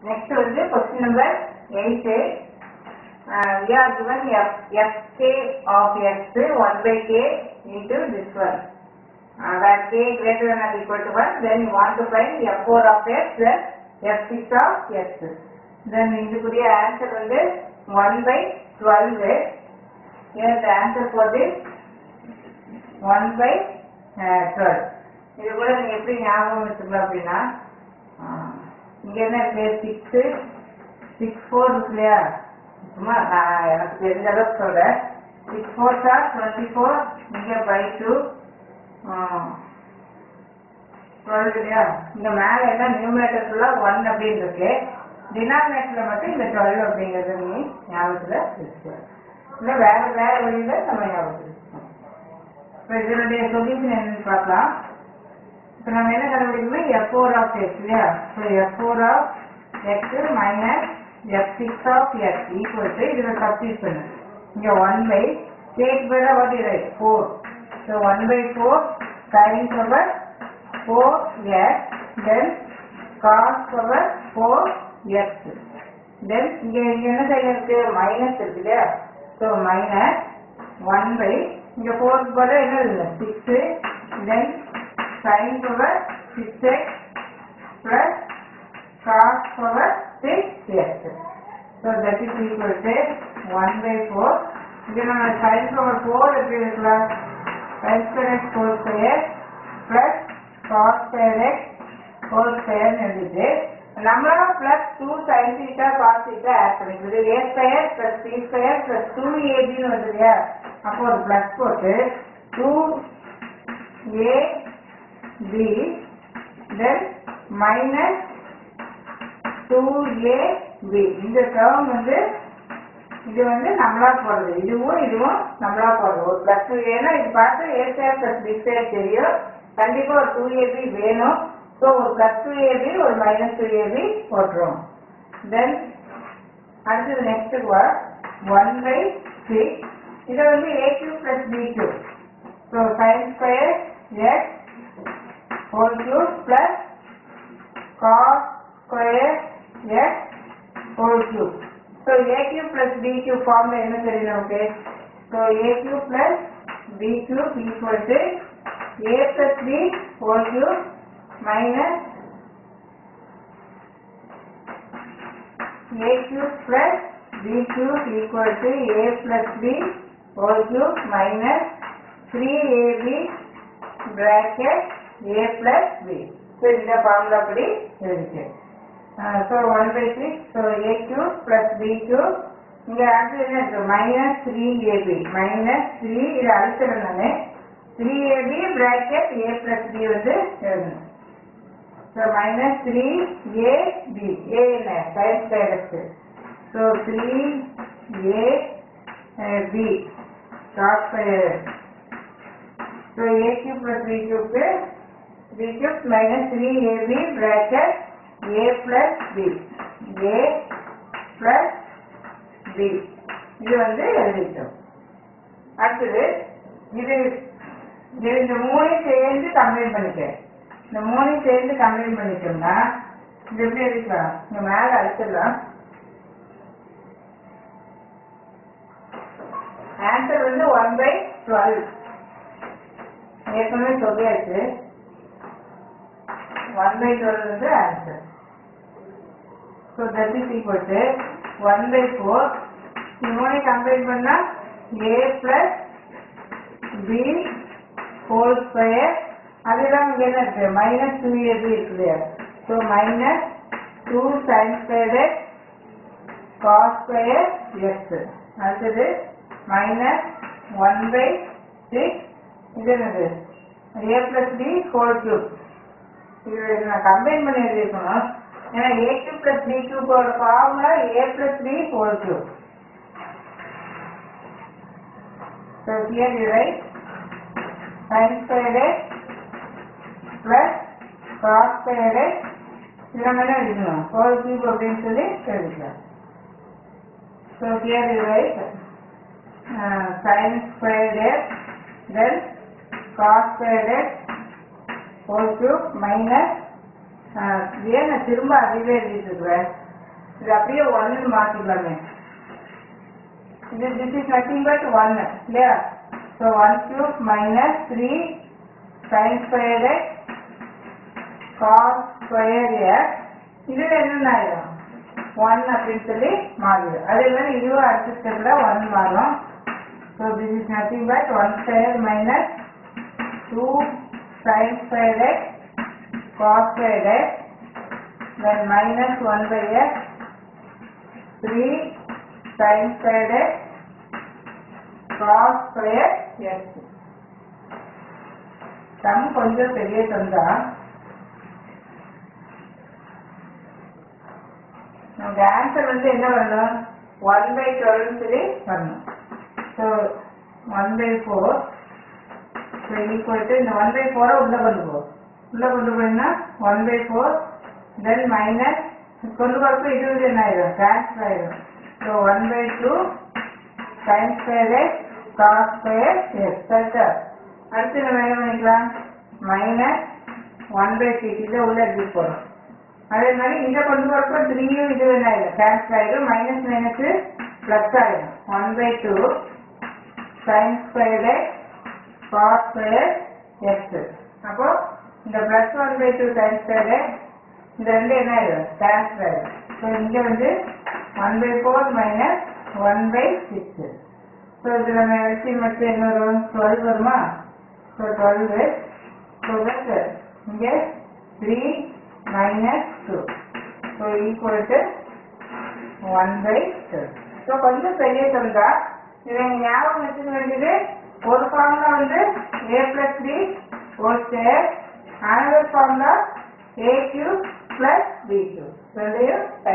Next வந்து question number eight we are given f fk of x 1 by k into this one uh, where k greater than or equal to 1 then you want to find f4 of x then f6 of x then இதுக்குரிய answer வந்து 1 by 12 here the answer for this 1 by uh, 12 இது கூட நீங்க எப்படி ஞாபகம் வச்சுக்கலாம் அப்படின்னா ஆஹ், இங்க என்ன இருக்கு சிக்ஸ் சிக்ஸ் ஃபோர் இருக்கு இல்லையா சும்மா நான் எனக்கு தெரிஞ்ச அளவுக்கு சொல்றேன் six four sir twenty four இங்க பை டூ டுவெல் இல்லையா இங்க மேல எல்லாம் நியூமரேட்டர் ஃபுல்லா ஒன் அப்படின்னு இருக்கு டினாமினேட்டர்ல மட்டும் இந்த டுவெல் அப்படிங்கிறது நீ ஞாபகத்துல வச்சுக்கலாம் இல்லை வேற வேற வழியில நம்ம ஞாபகத்துல வச்சுக்கணும். இப்போ இதனுடைய சொல்யூஷன் என்னன்னு பார்க்கலாம் இப்போ நம்ம என்ன கண்டுபிடிக்கணும் எஃப் ஃபோர் ஆஃப் எக்ஸ் இல்லையா so f four of x minus f six of x equal to இதில் சப்ஸ்டிட் பண்ணு இங்கே one by take by what is right four so one by four sin power four x then cos power four x then இங்க இங்க என்ன sin இருக்கு minus இருக்கு இல்லையா so minus one by இங்க ஃபோர்த் போல என்ன இருக்கு six then sin power six X plus cos power six x so that is equal to one by four இங்க நம்ம சைன் பவர் ஃபோர் எப்படி இருக்கலாம் sin square x four square plus cos square x whole square எழுதிட்டு நம்மளும் plus two sin theta cos theta add பண்ணிக்கிறது a square plus b square plus two ஏபின்னு வருது இல்லையா அப்போ ஒரு பிளஸ் போட்டு two a b then minus two a b இந்த டேர்ம் வந்து இது வந்து நம்மளா போடுறது இதுவும் இதுவும் நம்மளா போடுறது ஒரு பிளஸ் டூ ஏன்னா இது பார்த்து a square plus b square தெரியும் கண்டிப்பா ஒரு டூ ஏபி வேணும் ஸோ ஒரு பிளஸ் டூ ஏபி ஒரு மைனஸ் டூ ஏபி போட்டுரும் தென் அடுத்தது நெக்ஸ்ட் ஒன் பை சிக்ஸ் இதை வந்து a cube plus b cube so sin square x whole cube plus cos square x whole cube so a cube plus b cube ஃபார்ம்ல என்ன தெரியும் நமக்கு so a cube plus b cube equal to a plus b whole cube minus a cube plus b cube equal to a plus b whole cube minus 3ab bracket a plus b. So, இந்த formula படி இருக்கு so one by six so a cube plus B cube இங்கே அடுத்து என்ன இருக்கு minus three a b minus three இது அழுத்தணும் நான் three a b bracket a plus b வந்து எழுதணும் So minus 3 A B. A in a side square x. So 3 A uh, B. Top square. So A cube plus B cube is B cube minus 3 A B bracket A plus B. A plus B. இது வந்து எழுதிட்டோம் அடுத்தது இது இது இந்த மூணையும் சேர்ந்து combine பண்ணிக்கிறேன் இந்த மூணையும் சேர்ந்து கம்பைன் பண்ணிட்டோம்னா இது எப்படி எடுக்கலாம் இங்க மேல அழுத்திடலாம் ஆன்சர் வந்து ஒன் பை டுவெல் ஏற்கனவே சொல்லியாச்சு ஒன் பை டுவெல் வந்து answer so that is equal to one by four இது மூணையும் கம்பைன் பண்ணா a plus b whole square அதெல்லாம் இங்க என்ன இருக்கு மைனஸ் டூ ஏபி இருக்கு இல்லையா so minus two sign square cos square x அடுத்தது மைனஸ் ஒன் பை சிக்ஸ் இது என்னது a plus b whole cube இது நான் கம்பைன் பண்ணி எழுதிருக்கணும் ஏன்னா ஏ கியூப் பிளஸ் பி கியூபோட formula a plus b whole cube so here you write sin squared x plus cos squared x இதில் நம்ம என்ன எழுதணும் ஹோல் கியூப் அப்படின்னு சொல்லி எழுதிக்கலாம் so here you write sin squared x then cos squared x whole cube minus ஏன் நான் திரும்ப அதுவே எழுதிட்டு இருக்கிறேன் இது அப்படியே ஒன்னு மாத்திக்கலாமே இது this is nothing but one இல்லையா so one cube minus three sin square x cos square x இதுல என்னென்ன ஆயிடும் ஒன் அப்படின்னு சொல்லி மாறிடும் அதே மாதிரி இதுவும் அடுத்த ஸ்டெப்ல ஒன் மாறும் so this is nothing but one square minus two sign square x cos square x then minus 1 by x 3 sin squared x cos squared x சம் கொஞ்சம் பெரிய சந்தா நமக்கு ஆன்சர் வந்து என்ன வரணும் ஒன் பை டுவெல் சொல்லி வரணும் so one by four so equal to இந்த ஒன் பை ஃபோரை உள்ள கொண்டு போ உள்ள கொண்டு போயின்னா one by four then minus கொண்டு போகிறப்ப இது இது என்ன ஆயிடும் டிரான்ஸ்ஃபர் ஆயிடும் so one by two sign square x cos square x கரெக்டா அடுத்து நம்ம என்ன பண்ணிக்கலாம் மைனஸ் ஒன் பை சிக்ஸ் இதை உள்ள எடுத்து போகிறோம் அதே மாதிரி இதை கொண்டு போகிறப்ப த்ரீயும் இது என்ன ஆயிடும் டிரான்ஸ்ஃபர் ஆயிடும் மைனஸ் மைனஸ் ப்ளஸ் ஆயிடும் one by two sign square x cos square x அப்போ இந்த plus one by two sign square x இந்த ரெண்டு என்ன ஆயிடும் டிரான்ஸ்ஃபர் ஆயிடும் ஸோ இங்கே வந்து one by four minus one by six so இது நம்ம வச்சு மட்டும் என்ன வரும் டுவெல் வருமா ஸோ டுவெல் ஸோ தட் இங்கே three minus two so equal to one by two so கொஞ்சம் பெரிய சொல்றா இதை நீங்க ஞாபகம் வச்சுக்க வேண்டியது ஒரு ஃபார்முலா வந்து ஏ பிளஸ் பி ஒரு square another formula A cube plus B cube ரெண்டையும்